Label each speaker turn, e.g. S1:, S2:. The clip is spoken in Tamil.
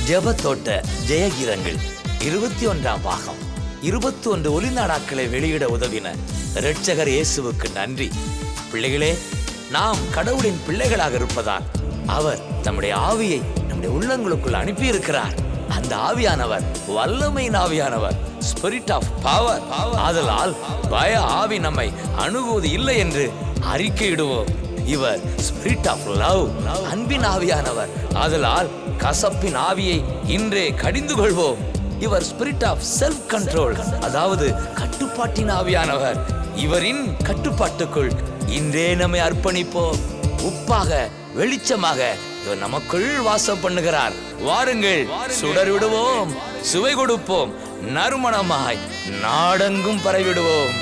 S1: ஜெபத்தோட்ட ஜெயகீதங்கள் இருபத்தி ஒன்றாம் பாகம் இருபத்தி ஒன்று ஒளிநாடாக்களை வெளியிட உதவின இரட்சகர் இயேசுவுக்கு நன்றி பிள்ளைகளே நாம் கடவுளின் பிள்ளைகளாக இருப்பதால் அவர் தம்முடைய ஆவியை நம்முடைய உள்ளங்களுக்குள் அனுப்பி இருக்கிறார் அந்த ஆவியானவர் வல்லமையின் ஆவியானவர் ஸ்பிரிட் ஆஃப் பவர் ஆதலால் பய ஆவி நம்மை அணுகுவது இல்லை என்று அறிக்கையிடுவோம் இவர் ஸ்பிரிட் ஆஃப் லவ் அன்பின் ஆவியானவர் ஆதலால் கசப்பின் ஆவியை இன்றே கடிந்து கொள்வோம் இவர் ஸ்பிரிட் ஆஃப் செல்ஃப் கண்ட்ரோல் அதாவது கட்டுப்பாட்டின் ஆவியானவர் இவரின் கட்டுப்பாட்டுக்குள் இன்றே நம்மை அர்ப்பணிப்போம் உப்பாக வெளிச்சமாக இவர் நமக்குள் வாசம் பண்ணுகிறார் வாருங்கள் சுடர் விடுவோம் சுவை கொடுப்போம் நறுமணமாய் நாடெங்கும் பரவிடுவோம்